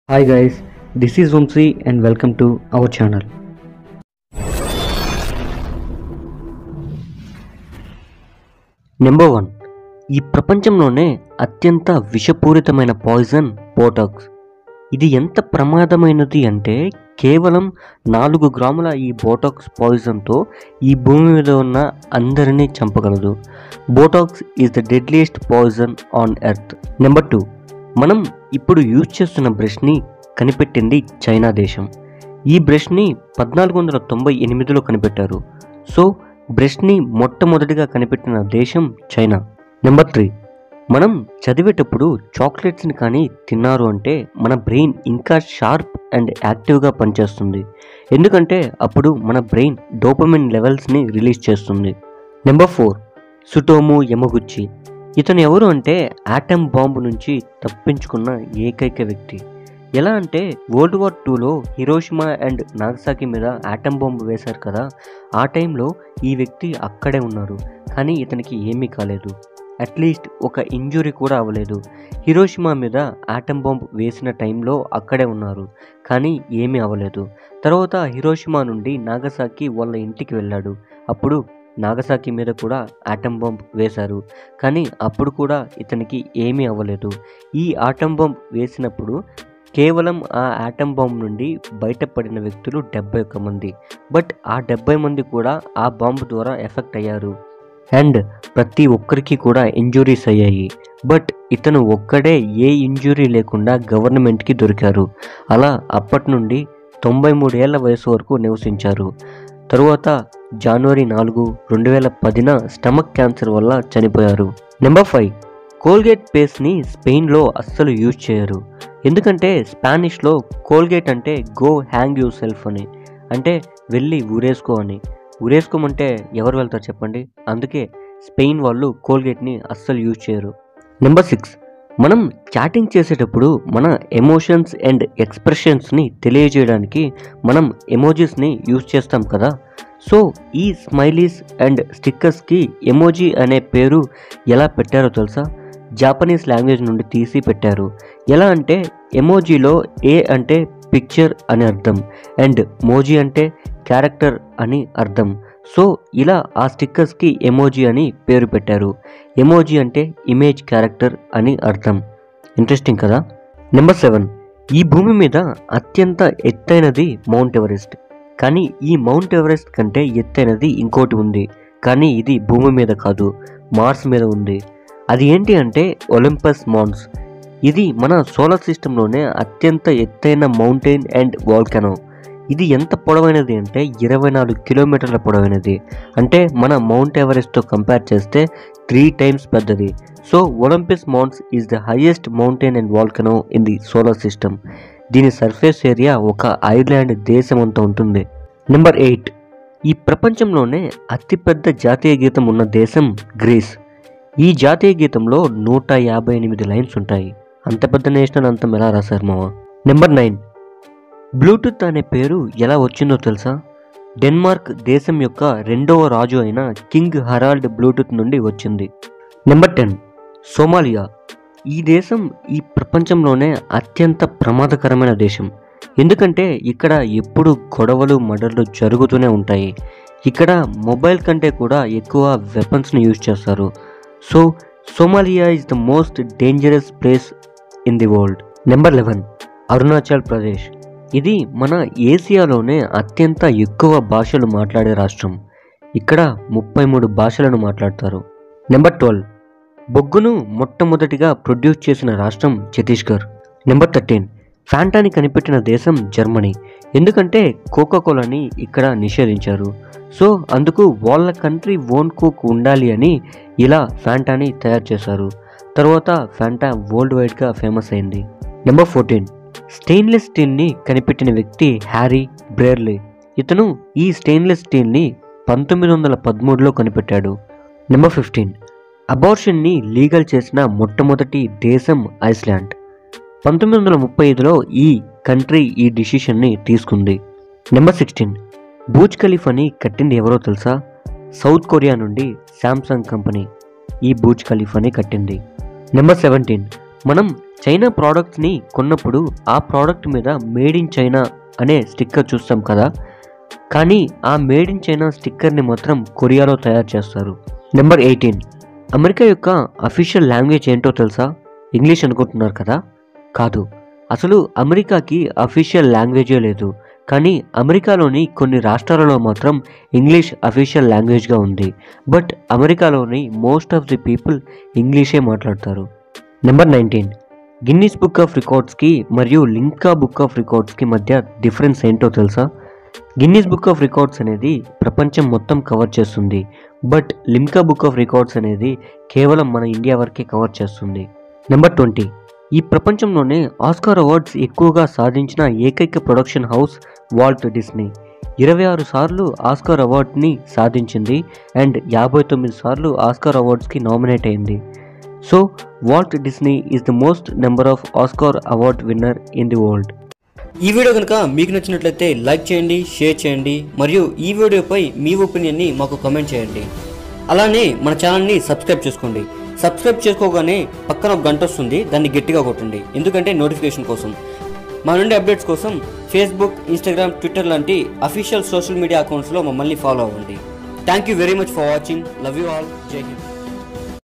Hi guys, this is Vamsi and welcome to our channel. Number one ఈ ప్రపంచంలోనే అత్యంత విషపూరితమైన పాయిజన్ బోటాక్స్ ఇది ఎంత ప్రమాదమైనది అంటే కేవలం నాలుగు గ్రాముల ఈ బోటాక్స్ పాయిజన్తో ఈ భూమి మీద ఉన్న అందరినీ చంపగలదు Botox is the deadliest poison on earth number two మనం ఇప్పుడు యూజ్ చేస్తున్న బ్రష్ని కనిపెట్టింది చైనా దేశం ఈ బ్రష్ని పద్నాలుగు వందల తొంభై ఎనిమిదిలో కనిపెట్టారు సో బ్రష్ని మొట్టమొదటిగా కనిపెట్టిన దేశం చైనా నెంబర్ త్రీ మనం చదివేటప్పుడు చాక్లెట్స్ని కానీ తిన్నారు అంటే మన బ్రెయిన్ ఇంకా షార్ప్ అండ్ యాక్టివ్గా పనిచేస్తుంది ఎందుకంటే అప్పుడు మన బ్రెయిన్ డోపమిన్ లెవెల్స్ని రిలీజ్ చేస్తుంది నెంబర్ ఫోర్ సుటోము యమగుచ్చి ఇతను ఎవరు అంటే ఆటమ్ బాంబు నుంచి తప్పించుకున్న ఏకైక వ్యక్తి ఎలా అంటే వరల్డ్ వార్ టూలో హిరోషిమా అండ్ నాగసాకి మీద ఆటమ్ బాంబు వేశారు కదా ఆ టైంలో ఈ వ్యక్తి అక్కడే ఉన్నారు కానీ ఇతనికి ఏమీ కాలేదు అట్లీస్ట్ ఒక ఇంజురీ కూడా అవ్వలేదు హిరోషిమా మీద ఆటమ్ బాంబ్ వేసిన టైంలో అక్కడే ఉన్నారు కానీ ఏమీ అవ్వలేదు తర్వాత హిరోషిమా నుండి నాగసాకి వాళ్ళ ఇంటికి వెళ్ళాడు అప్పుడు నాగసాకి మీద కూడా ఆటమ్ బాంబ్ వేశారు కానీ అప్పుడు కూడా ఇతనికి ఏమీ అవ్వలేదు ఈ ఆటమ్ బాంబ్ వేసినప్పుడు కేవలం ఆ ఆటమ్ బాంబ్ నుండి బయటపడిన వ్యక్తులు డెబ్బై ఒక్క మంది బట్ ఆ డెబ్బై మంది కూడా ఆ బాంబు ద్వారా ఎఫెక్ట్ అయ్యారు అండ్ ప్రతి ఒక్కరికి కూడా ఇంజురీస్ అయ్యాయి బట్ ఇతను ఒక్కడే ఏ ఇంజురీ లేకుండా గవర్నమెంట్కి దొరికారు అలా అప్పటి నుండి తొంభై మూడేళ్ల వయసు వరకు నివసించారు తరువాత జనవరి నాలుగు రెండు వేల పదిన స్టమక్ క్యాన్సర్ వల్ల చనిపోయారు నెంబర్ ఫైవ్ కోల్గేట్ పేస్ట్ని స్పెయిన్లో అస్సలు యూజ్ చేయరు ఎందుకంటే స్పానిష్లో కోల్గేట్ అంటే గో హ్యాంగ్ యూ సెల్ఫ్ అని అంటే వెళ్ళి ఊరేసుకో అని ఊరేసుకోమంటే ఎవరు వెళ్తారు చెప్పండి అందుకే స్పెయిన్ వాళ్ళు కోల్గేట్ని అస్సలు యూజ్ చేయరు నెంబర్ సిక్స్ మనం చాటింగ్ చేసేటప్పుడు మన ఎమోషన్స్ అండ్ ఎక్స్ప్రెషన్స్ని తెలియజేయడానికి మనం ఎమోజీస్ని యూజ్ చేస్తాం కదా సో ఈ స్మైలీస్ అండ్ స్టిక్కర్స్కి ఎమోజీ అనే పేరు ఎలా పెట్టారో తెలుసా జాపనీస్ లాంగ్వేజ్ నుండి తీసి పెట్టారు ఎలా అంటే ఎమోజీలో ఏ అంటే పిక్చర్ అని అర్థం అండ్ మోజీ అంటే క్యారెక్టర్ అని అర్థం సో ఇలా ఆ స్టిక్కర్స్కి ఎమోజీ అని పేరు పెట్టారు ఎమోజీ అంటే ఇమేజ్ క్యారెక్టర్ అని అర్థం ఇంట్రెస్టింగ్ కదా నెంబర్ సెవెన్ ఈ భూమి మీద అత్యంత ఎత్తైనది మౌంట్ ఎవరెస్ట్ కానీ ఈ మౌంట్ ఎవరెస్ట్ కంటే ఎత్తైనది ఇంకోటి ఉంది కానీ ఇది భూమి మీద కాదు మార్స్ మీద ఉంది అది ఏంటి అంటే ఒలింపస్ మౌంట్స్ ఇది మన సోలార్ సిస్టంలోనే అత్యంత ఎత్తైన మౌంటైన్ అండ్ వాల్కనో ఇది ఎంత పొడవైనది అంటే ఇరవై నాలుగు కిలోమీటర్ల పొడవైనది అంటే మన మౌంట్ ఎవరెస్ట్తో కంపేర్ చేస్తే త్రీ టైమ్స్ పెద్దది so Olympus Mons is the highest mountain and volcano in the solar system దీని సర్ఫేస్ ఏరియా ఒక ఐర్లాండ్ దేశం అంతా ఉంటుంది నెంబర్ ఎయిట్ ఈ ప్రపంచంలోనే అతిపెద్ద జాతీయ గీతం ఉన్న దేశం గ్రీస్ ఈ జాతీయ గీతంలో నూట యాభై ఎనిమిది లైన్స్ ఉంటాయి అంత పెద్ద నేషనల్ అంతం ఎలా రాశారు మామ నెంబర్ నైన్ బ్లూటూత్ అనే పేరు ఎలా వచ్చిందో తెలుసా డెన్మార్క్ దేశం యొక్క రెండవ రాజు అయిన కింగ్ హరాల్డ్ బ్లూటూత్ నుండి వచ్చింది నెంబర్ టెన్ సోమాలియా ఈ దేశం ఈ ప్రపంచంలోనే అత్యంత ప్రమాదకరమైన దేశం ఎందుకంటే ఇక్కడ ఎప్పుడు గొడవలు మర్డర్లు జరుగుతూనే ఉంటాయి ఇక్కడ మొబైల్ కంటే కూడా ఎక్కువ వెపన్స్ని యూజ్ చేస్తారు so Somalia is the most dangerous place in the world number eleven Arunachal Pradesh ఇది మన ఏసియాలోనే అత్యంత ఎక్కువ భాషలు మాట్లాడే రాష్ట్రం ఇక్కడ ముప్పై మూడు భాషలను మాట్లాడతారు నెంబర్ ట్వెల్వ్ బొగ్గును మొట్టమొదటిగా ప్రొడ్యూస్ చేసిన రాష్ట్రం ఛత్తీస్గఢ్ నెంబర్ థర్టీన్ ఫ్యాంటాని కనిపెట్టిన దేశం జర్మనీ ఎందుకంటే కోకా కోలాని ఇక్కడ నిషేధించారు సో అందుకు వాళ్ళ కంట్రీ ఓన్ కోక్ ఉండాలి అని ఇలా ఫ్యాంటాని తయారు చేశారు తర్వాత ఫ్యాంటా వరల్డ్ వైడ్గా ఫేమస్ అయింది నెంబర్ ఫోర్టీన్ స్టెయిన్లెస్ స్టీల్ని కనిపెట్టిన వ్యక్తి హ్యారీ బ్రేర్లీ ఇతను ఈ స్టెయిన్లెస్ స్టీల్ని పంతొమ్మిది వందల పదమూడులో కనిపెట్టాడు నెంబర్ ఫిఫ్టీన్ అబార్షన్ని లీగల్ చేసిన మొట్టమొదటి దేశం ఐస్లాండ్ పంతొమ్మిది వందల ముప్పై ఐదులో ఈ కంట్రీ ఈ డిసిషన్ని తీసుకుంది నెంబర్ సిక్స్టీన్ బూజ్ ఖలీఫాని కట్టింది ఎవరో తెలుసా సౌత్ కొరియా నుండి శాంసంగ్ కంపెనీ ఈ బూజ్ ఖలీఫాని కట్టింది నెంబర్ సెవెంటీన్ మనం చైనా ప్రోడక్ట్స్ని కొన్నప్పుడు ఆ ప్రోడక్ట్ మీద మేడ్ ఇన్ చైనా అనే స్టిక్కర్ చూస్తాం కదా కానీ ఆ మేడ్ ఇన్ చైనా స్టిక్కర్ని మాత్రం కొరియాలో తయారు చేస్తారు నెంబర్ ఎయిటీన్ అమెరికా యొక్క అఫీషియల్ లాంగ్వేజ్ ఏంటో తెలుసా ఇంగ్లీష్ అనుకుంటున్నారు కదా కాదు అసలు అమెరికాకి అఫీషియల్ లాంగ్వేజే లేదు కానీ అమెరికాలోని కొన్ని రాష్ట్రాలలో మాత్రం ఇంగ్లీష్ అఫీషియల్ లాంగ్వేజ్గా ఉంది బట్ అమెరికాలోని మోస్ట్ ఆఫ్ ది పీపుల్ ఇంగ్లీషే మాట్లాడతారు number nineteen Guinness book of రికార్డ్స్కి మరియు లింకా బుక్ ఆఫ్ రికార్డ్స్కి మధ్య డిఫరెన్స్ ఏంటో తెలుసా గిన్నీస్ బుక్ ఆఫ్ రికార్డ్స్ అనేది ప్రపంచం మొత్తం కవర్ చేస్తుంది but Limca book of records అనేది కేవలం మన ఇండియా వరకే కవర్ చేస్తుంది నెంబర్ ట్వంటీ ఈ ప్రపంచంలోనే ఆస్కార్ అవార్డ్స్ ఎక్కువగా సాధించిన ఏకైక ప్రొడక్షన్ హౌస్ వాల్ట్ డిస్నీ ఇరవై ఆరు సార్లు ఆస్కార్ అవార్డ్ని సాధించింది అండ్ యాభై తొమ్మిది సార్లు ఆస్కార్ అవార్డ్స్కి నామినేట్ అయింది so Walt Disney is the most number of Oscar award winner in the world ఈ వీడియో కనుక మీకు నచ్చినట్లయితే లైక్ చేయండి షేర్ చేయండి మరియు ఈ వీడియోపై మీ ఒపీనియన్ని మాకు కామెంట్ చేయండి అలానే మన ఛానల్ని సబ్స్క్రైబ్ చేసుకోండి సబ్స్క్రైబ్ చేసుకోగానే పక్కన ఒక గంట వస్తుంది దాన్ని గట్టిగా కొట్టండి ఎందుకంటే నోటిఫికేషన్ కోసం మా నుండి అప్డేట్స్ కోసం ఫేస్బుక్ ఇన్స్టాగ్రామ్ ట్విట్టర్ లాంటి అఫీషియల్ సోషల్ మీడియా అకౌంట్స్లో మమ్మల్ని ఫాలో అవ్వండి thank you very much for watching love you all Jai Hind